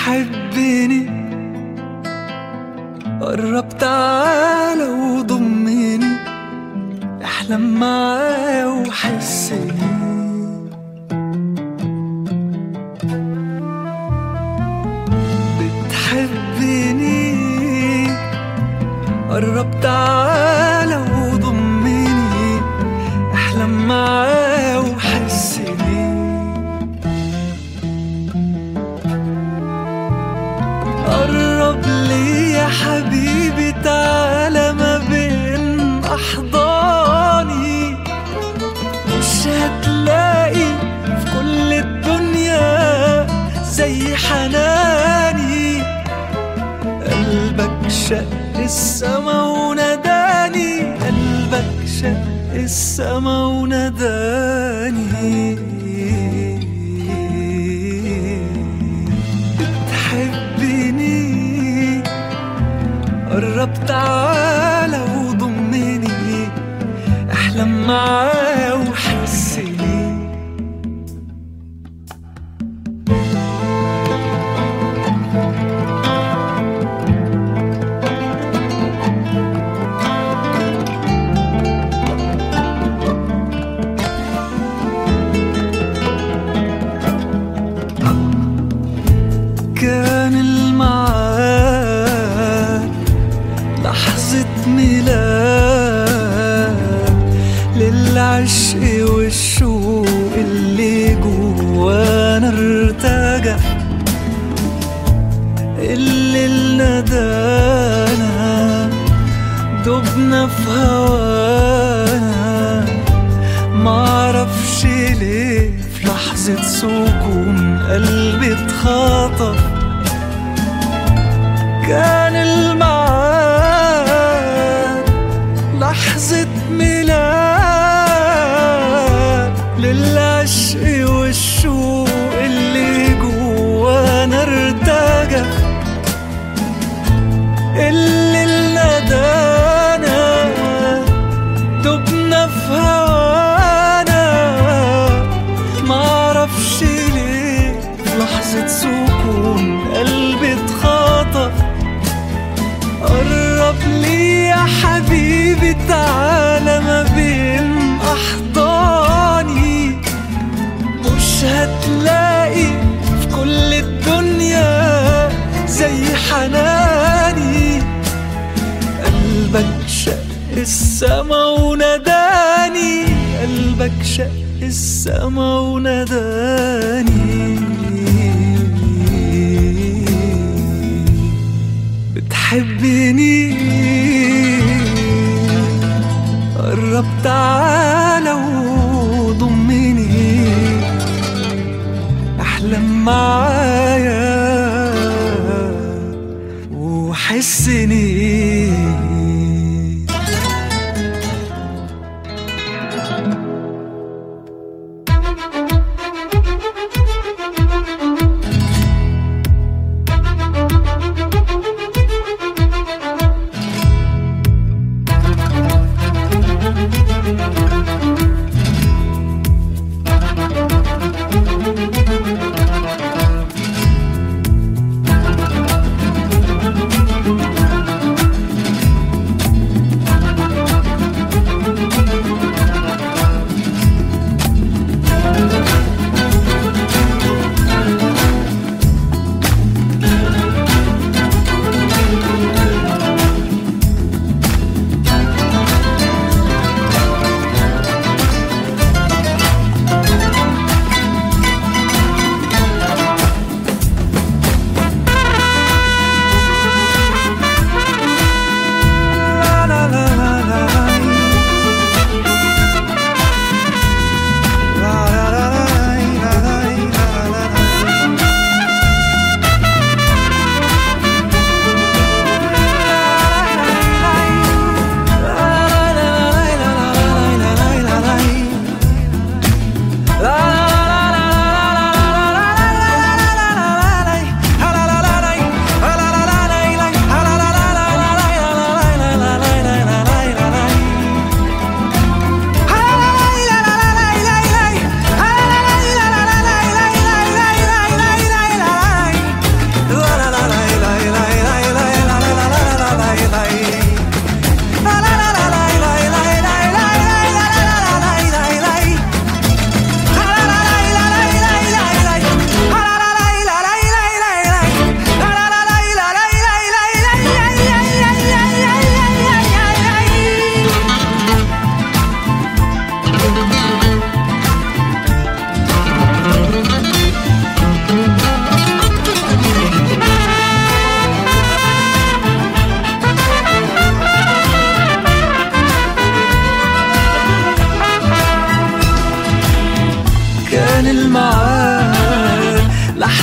بتحبني قرب تعالى وضمني احلم معايا وحسني بتحبني قرب تعالى وضمني احلم معايا وحسني قرب لي يا حبيبي تعالى ما بين احضاني مش هتلاقي في كل الدنيا زي حناني قلبك شق السما وناداني قلبك شق السما وناداني بتحبني قرب تعالى وضمني احلم معايا وحسني كان الميعاد لحظة ميلاد للعشق والشوق اللي جوانا ارتجع اللي ندانا دبنا في هوانا معرفش ليه في لحظة سكون قلبي اتخطف كان الميعاد لحظة ميلاد للعشق والشوق اللي جوانا ارتجع اللي ندانا دبنا في هوانا معرفش ليه في لحظة سكون قلبي اتخطف قرب لي يا حبيبي تعالى ما بين أحضاني مش هتلاقي في كل الدنيا زي حناني قلبك شق السما وناداني قلبك شق السما وناداني بتحبني قرب تعالى وضمني احلم معايا وحسني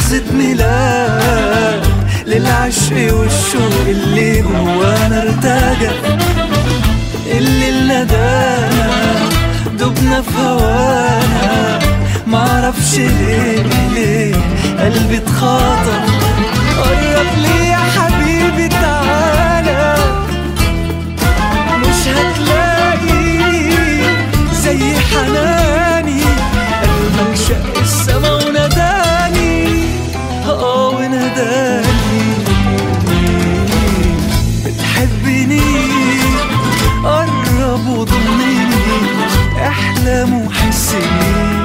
لحظة ميلاد للعشق والشوق اللي جوانا ارتجى اللي ندانا دبنا في هوانا معرفش ليه ليه قلبي اتخاطر قرب لي يا حبيبي تعالى مش هتلاقي زي حناني قلبك شق السما وناداني اه وناداني بتحبني قرب وضمني احلم وحسني